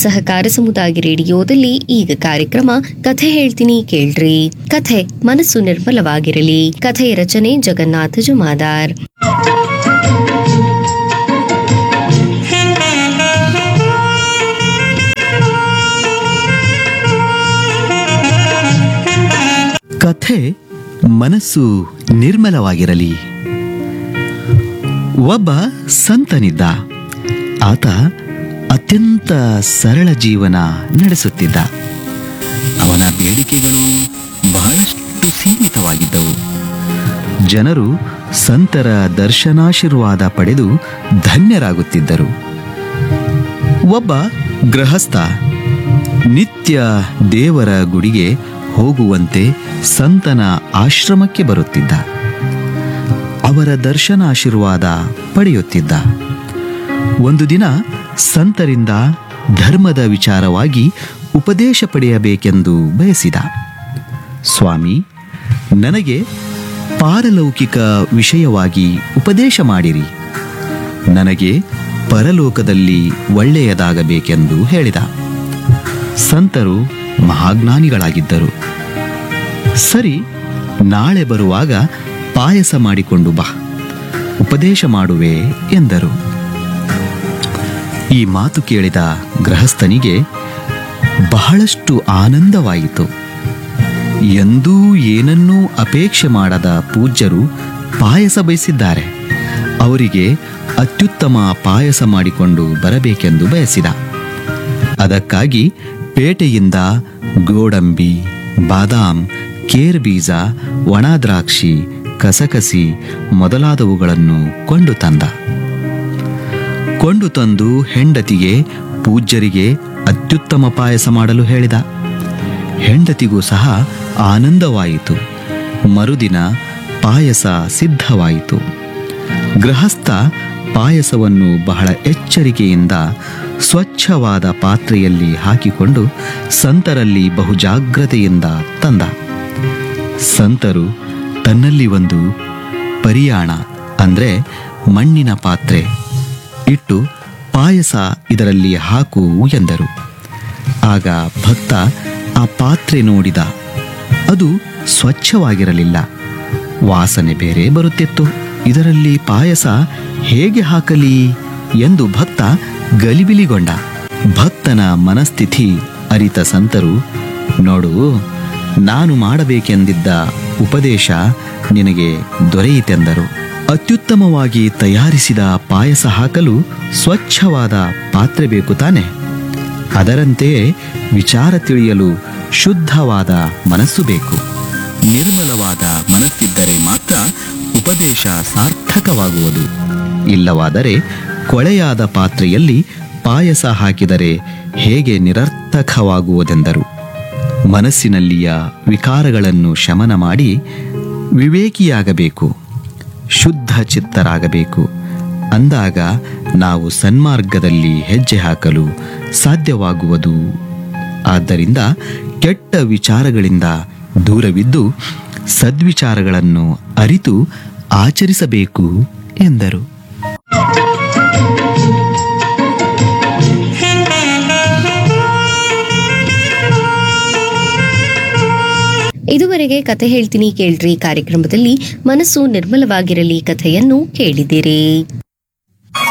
ಸಹಕಾರ ಸಮುದಾಯ ರೇಡಿಯೋದಲ್ಲಿ ಈಗ ಕಾರ್ಯಕ್ರಮ ಕಥೆ ಹೇಳ್ತೀನಿ ಕೇಳ್ರಿ ಕಥೆ ಮನಸ್ಸು ನಿರ್ಮಲವಾಗಿರಲಿ ಕಥೆಯ ರಚನೆ ಜಗನ್ನಾಥ ಜುಮಾದಾರ್ ಕಥೆ ಮನಸ್ಸು ನಿರ್ಮಲವಾಗಿರಲಿ ಒಬ್ಬ ಸಂತನಿದ್ದ ಆತ ಅತ್ಯಂತ ಸರಳ ಜೀವನ ನಡೆಸುತ್ತಿದ್ದ ಅವನ ಬೇಡಿಕೆಗಳು ಬಹಳಷ್ಟು ಸೀಮಿತವಾಗಿದ್ದವು ಜನರು ಸಂತರ ದರ್ಶನಾಶೀರ್ವಾದ ಪಡೆದು ಧನ್ಯರಾಗುತ್ತಿದ್ದರು ಒಬ್ಬ ಗೃಹಸ್ಥ ನಿತ್ಯ ದೇವರ ಗುಡಿಗೆ ಹೋಗುವಂತೆ ಸಂತನ ಆಶ್ರಮಕ್ಕೆ ಬರುತ್ತಿದ್ದ ಅವರ ದರ್ಶನಾಶೀರ್ವಾದ ಪಡೆಯುತ್ತಿದ್ದ ಒಂದು ದಿನ ಸಂತರಿಂದ ಧರ್ಮದ ವಿಚಾರವಾಗಿ ಉಪದೇಶ ಪಡೆಯಬೇಕೆಂದು ಬಯಸಿದ ಸ್ವಾಮಿ ನನಗೆ ಪಾರಲೌಕಿಕ ವಿಷಯವಾಗಿ ಉಪದೇಶ ಮಾಡಿರಿ ನನಗೆ ಪರಲೋಕದಲ್ಲಿ ಒಳ್ಳೆಯದಾಗಬೇಕೆಂದು ಹೇಳಿದ ಸಂತರು ಮಹಾಜ್ಞಾನಿಗಳಾಗಿದ್ದರು ಸರಿ ನಾಳೆ ಬರುವಾಗ ಪಾಯಸ ಮಾಡಿಕೊಂಡು ಬಾ ಉಪದೇಶ ಮಾಡುವೆ ಎಂದರು ಈ ಮಾತು ಕೇಳಿದ ಗೃಹಸ್ಥನಿಗೆ ಬಹಳಷ್ಟು ಆನಂದವಾಯಿತು ಎಂದೂ ಏನನ್ನೂ ಅಪೇಕ್ಷೆ ಮಾಡದ ಪೂಜ್ಯರು ಪಾಯಸ ಬಯಸಿದ್ದಾರೆ ಅವರಿಗೆ ಅತ್ಯುತ್ತಮ ಪಾಯಸ ಮಾಡಿಕೊಂಡು ಬರಬೇಕೆಂದು ಬಯಸಿದ ಅದಕ್ಕಾಗಿ ಪೇಟೆಯಿಂದ ಗೋಡಂಬಿ ಬಾದಾಮ್ ಕೇರ್ ಬೀಜ ಒಣ ದ್ರಾಕ್ಷಿ ಕಸಕಸಿ ಮೊದಲಾದವುಗಳನ್ನು ಕೊಂಡು ತಂದ ಕೊಂಡು ತಂದು ಹೆಂಡತಿಗೆ ಪೂಜ್ಯರಿಗೆ ಅತ್ಯುತ್ತಮ ಪಾಯಸ ಮಾಡಲು ಹೇಳಿದ ಹೆಂಡತಿಗೂ ಸಹ ಆನಂದವಾಯಿತು ಮರುದಿನ ಪಾಯಸ ಸಿದ್ಧವಾಯಿತು ಗೃಹಸ್ಥ ಪಾಯಸವನ್ನು ಬಹಳ ಎಚ್ಚರಿಕೆಯಿಂದ ಸ್ವಚ್ಛವಾದ ಪಾತ್ರೆಯಲ್ಲಿ ಹಾಕಿಕೊಂಡು ಸಂತರಲ್ಲಿ ಬಹು ಜಾಗ್ರತೆಯಿಂದ ತಂದ ಸಂತರು ತನ್ನಲ್ಲಿ ಒಂದು ಪರಿಯಾಣ ಅಂದ್ರೆ ಮಣ್ಣಿನ ಪಾತ್ರೆ ಇಟ್ಟು ಪಾಯಸ ಇದರಲ್ಲಿ ಹಾಕು ಎಂದರು ಆಗ ಭಕ್ತ ಆ ಪಾತ್ರೆ ನೋಡಿದ ಅದು ಸ್ವಚ್ಛವಾಗಿರಲಿಲ್ಲ ವಾಸನೆ ಬೇರೆ ಬರುತ್ತಿತ್ತು ಇದರಲ್ಲಿ ಪಾಯಸ ಹೇಗೆ ಹಾಕಲಿ ಎಂದು ಭಕ್ತ ಗಲಿಬಿಲಿಗೊಂಡ ಭಕ್ತನ ಮನಸ್ಥಿತಿ ಅರಿತ ಸಂತರು ನೋಡು ನಾನು ಮಾಡಬೇಕೆಂದಿದ್ದ ಉಪದೇಶ ನಿನಗೆ ದೊರೆಯಿತೆಂದರು ಅತ್ಯುತ್ತಮವಾಗಿ ತಯಾರಿಸಿದ ಪಾಯಸ ಹಾಕಲು ಸ್ವಚ್ಛವಾದ ಪಾತ್ರೆ ಬೇಕು ತಾನೆ ಅದರಂತೆಯೇ ವಿಚಾರ ತಿಳಿಯಲು ಶುದ್ಧವಾದ ಮನಸ್ಸು ಬೇಕು ನಿರ್ಮಲವಾದ ಮನಸ್ಸಿದ್ದರೆ ಮಾತ್ರ ಉಪದೇಶ ಸಾರ್ಥಕವಾಗುವುದು ಇಲ್ಲವಾದರೆ ಕೊಳೆಯಾದ ಪಾತ್ರೆಯಲ್ಲಿ ಪಾಯಸ ಹಾಕಿದರೆ ಹೇಗೆ ನಿರರ್ಥಕವಾಗುವುದೆಂದರು ಮನಸ್ಸಿನಲ್ಲಿಯ ವಿಕಾರಗಳನ್ನು ಶಮನ ಮಾಡಿ ವಿವೇಕಿಯಾಗಬೇಕು ಶುದ್ಧ ಚಿತ್ತರಾಗಬೇಕು ಅಂದಾಗ ನಾವು ಸನ್ಮಾರ್ಗದಲ್ಲಿ ಹೆಜ್ಜೆ ಹಾಕಲು ಸಾಧ್ಯವಾಗುವುದು ಆದ್ದರಿಂದ ಕೆಟ್ಟ ವಿಚಾರಗಳಿಂದ ದೂರವಿದ್ದು ಸದ್ವಿಚಾರಗಳನ್ನು ಅರಿತು ಆಚರಿಸಬೇಕು ಎಂದರು ಇದುವರೆಗೆ ಕಥೆ ಹೇಳ್ತೀನಿ ಕೇಳ್ರಿ ಕಾರ್ಯಕ್ರಮದಲ್ಲಿ ಮನಸ್ಸು ನಿರ್ಮಲವಾಗಿರಲಿ ಕಥೆಯನ್ನು ಕೇಳಿದಿರಿ